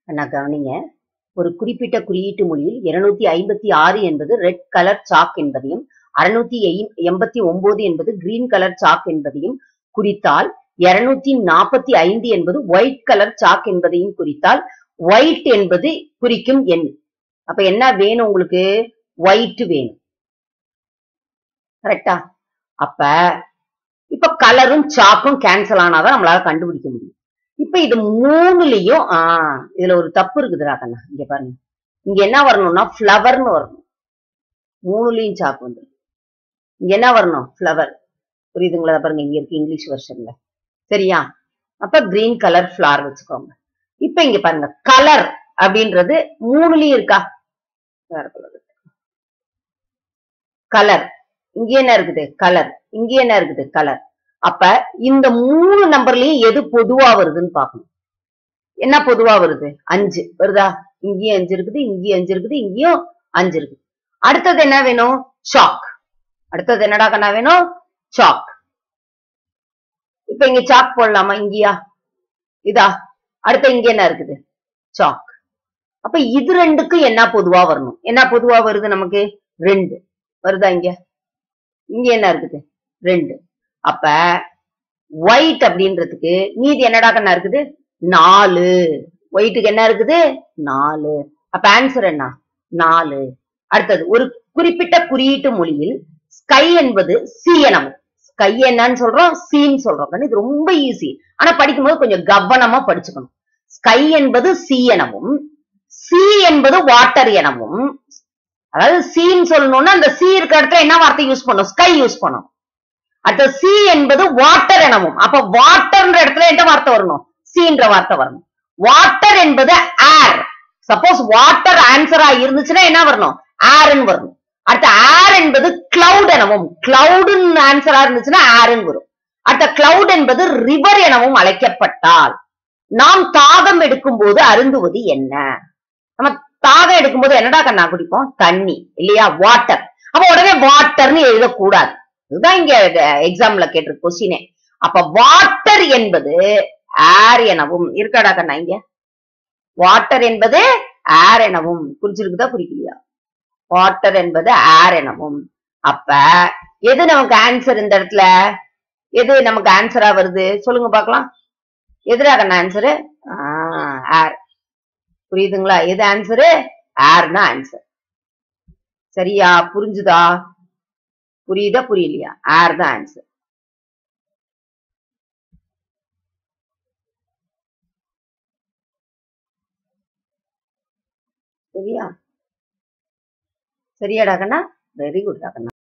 அண்ணா கவனிங்க ஒரு குறிப்பிட்ட குறியீட்டு மொழியில் இருநூத்தி ஐம்பத்தி ஆறு என்பது ரெட் கலர் சாக் என்பதையும் அறுநூத்தி எண்பத்தி ஒன்பது என்பது கிரீன் கலர் சாக் என்பதையும் குறித்தால் இருநூத்தி நாற்பத்தி ஐந்து என்பது ஒயிட் கலர் சாக் என்பதையும் குறித்தால் ஒயிட் என்பது குறிக்கும் எண் அப்ப என்ன வேணும் உங்களுக்கு ஒயிட் வேணும் கரெக்டா அப்ப இப்ப கலரும் சாக்கும் கேன்சல் ஆனாதான் நம்மளால கண்டுபிடிக்க முடியும் இப்ப இது மூணுலயும் ஆஹ் இதுல ஒரு தப்பு இருக்குதுடா கண்ணா இங்க பாருங்க இங்க என்ன வரணும்னா ஃப்ளவர்னு வரணும் மூணுலயும் சாக்கு வந்துடும் இங்க என்ன வரணும் ஃப்ளவர் புரியுதுங்களா இதை பாருங்க இங்க இருக்கு இங்கிலீஷ் வெர்ஷன்ல சரியா அப்ப கிரீன் கலர் ஃபிளார் வச்சுக்கோங்க இப்ப இங்க பாருங்க கலர் அப்படின்றது மூணுலயும் இருக்கா வேற கலர் கலர் இங்க என்ன இருக்குது கலர் இங்க என்ன இருக்குது கலர் அப்ப இந்த மூணு நம்பர்லயும் எது பொதுவா வருதுன்னு பார்க்கணும் என்ன பொதுவா வருது அஞ்சு வருதா இங்கேயும் அஞ்சு இருக்குது இங்கேயும் அஞ்சு இருக்குது இங்கேயும் அஞ்சு இருக்குது அடுத்தது என்ன வேணும் சாக் அடுத்தது என்னடா கண்ணா வேணும் சாக் இப்ப இங்க சாக் போடலாமா இங்கயா இதா அடுத்த இங்க என்ன இருக்குது சாக் அப்ப இது ரெண்டுக்கும் என்ன பொதுவா வரணும் என்ன பொதுவா வருது நமக்கு ரெண்டு வருதா இங்க இங்க என்ன இருக்குது ரெண்டு அப்ப ஒயிட் அப்படின்றதுக்கு மீதி என்னடா கண்ணா இருக்குது நாலு ஒயிட்டுக்கு என்ன இருக்குது நாலு அப்ப ஆன்சர் என்ன நாலு அடுத்தது ஒரு குறிப்பிட்ட குறியீட்டு மொழியில் ஸ்கை என்பது சி எனவும் ஸ்கை என்னன்னு சொல்றோம் சீன்னு சொல்றோம் கண்ணு இது ரொம்ப ஈஸி ஆனா படிக்கும்போது கொஞ்சம் கவனமா படிச்சுக்கணும் ஸ்கை என்பது சி எனவும் சி என்பது வாட்டர் எனவும் அதாவது சீன்னு சொல்லணும்னா அந்த சி இருக்கிற இடத்துல என்ன வார்த்தை யூஸ் பண்ணும் ஸ்கை யூஸ் பண்ணும் அடுத்த சி என்பது வாட்டர் எனவும் அப்ப வாட்டர்ன்ற இடத்துல என்ன வார்த்தை வரணும் சீன்ற வார்த்தை வரணும் வாட்டர் என்பது ஏர் சப்போஸ் வாட்டர் ஆன்சரா இருந்துச்சுன்னா என்ன வரணும் ஏர்னு வரணும் அடுத்த ஏர் என்பது கிளவுட் எனவும் கிளவுடுன்னு ஆன்சரா இருந்துச்சுன்னா ஏர்னு வரும் அடுத்த கிளவுட் என்பது ரிவர் எனவும் அழைக்கப்பட்டால் நாம் தாகம் எடுக்கும் போது அருந்துவது என்ன நம்ம தாகம் எடுக்கும்போது என்னடா கண்ணா குடிப்போம் தண்ணி இல்லையா வாட்டர் அப்ப உடனே வாட்டர்னு எழுதக்கூடாது இதுதான் இங்க எக்ஸாம்ல கேட்டிருக்கு கொஸ்டினே அப்ப வாட்டர் என்பது ஏர் எனவும் இருக்காடா கண்ணா இங்க வாட்டர் என்பது ஏர் எனவும் புரிஞ்சிருக்குதா புரிக்கலையா வாட்டர் என்பது ஏர் எனவும் அப்ப எது நமக்கு ஆன்சர் இந்த இடத்துல எது நமக்கு ஆன்சரா வருது சொல்லுங்க பாக்கலாம் எதுடா கண்ணா ஆன்சரு ஏர் புரியுதுங்களா எது ஆன்சரு ஏர்னா ஆன்சர் சரியா புரிஞ்சுதா புரியுதா புரியலையா ஏர் தான் ஆன்சர் சரியா சரியாடா கண்ணா வெரி குட் கண்ணா